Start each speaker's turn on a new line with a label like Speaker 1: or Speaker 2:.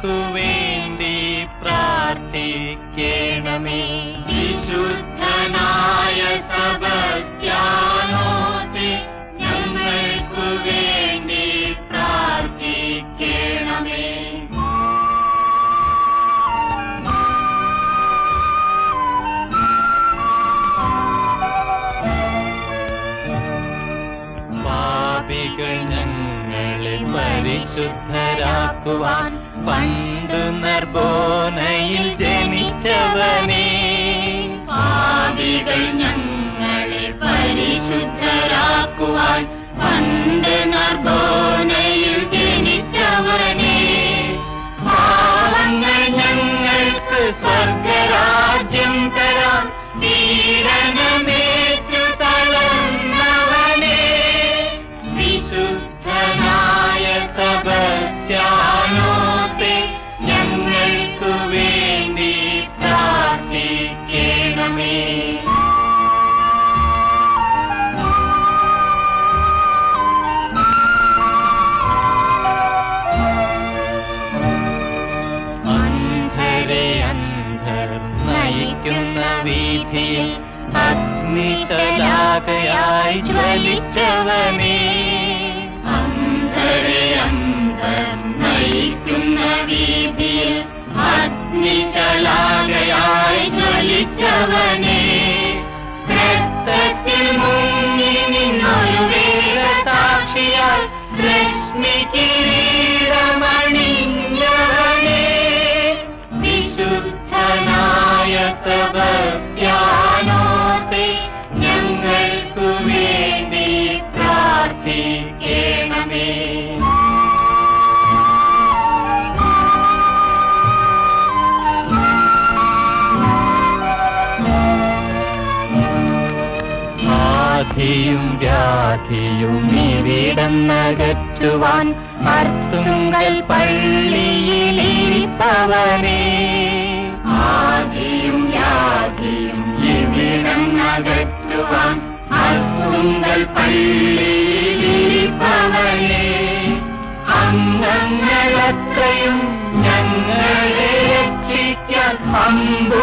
Speaker 1: ഞങ്ങൾക്കു വേണ്ടി പ്രാർത്ഥിക്കണമേ വിശുദ്ധനായ സബസ്ത്യാനോസേ ഞങ്ങൾക്കു വേണ്ടി പ്രാർത്ഥിക്കണമേ പാപികൾ ഞങ്ങളെ പരിശുദ്ധരാക്കുവാൻ പണ്ടു നർബോനയിൽ ജനിച്ചവനേ പാപികൾ ഞങ്ങളെ പരിശുദ്ധരാക്കുവാൻ പണ്ട് നർബോനയിൽ ജനിച്ചവനേ പാവങ്ങൾ ഞങ്ങൾക്ക് സ്വർഗരാജ്യം തരാം പീഡനമേറ്റു തളർന്നവനേ വിശുദ്ധനായ സബസ്ത്യാനോസേ ഞങ്ങൾക്കു വേണ്ടി പ്രാർത്ഥിക്കണമേ അന്ധരെ അന്ധർ നയിക്കുന്ന വീതിയിൽ അഗ്നിശലാകയായി ജ്വലിച്ചവനേ അന്ധരെ അന്ധർ നയിക്കുന്ന വീതിയിൽ അഗ്നിശലാകയായി ജ്വലിച്ചവനേ രക്തത്തിൽ മുങ്ങി നിന്നൊരു വേദ സാക്ഷിയാൽ രശ്മി കിരീടമണിഞ്ഞവനേ വിശുദ്ധനായ സബസ്ത്യാനോസേ ഞങ്ങൾക്കു വേണ്ടി പ്രാർത്ഥിക്കണമേ ആധിയും വ്യാധിയും ഇവിടന്നകറ്റുവാൻ അർത്തുങ്കൽ പള്ളിയിലിരിപ്പവനേ ആദിയും വ്യാധിയും ഇവിടന്നകറ്റുവാൻ അർത്തുങ്കൽ പള്ളിയിലിരിപ്പവനേ അംഗങ്ങളത്രയും ഞങ്ങളെ രക്ഷിക്കാൻ അമ്പു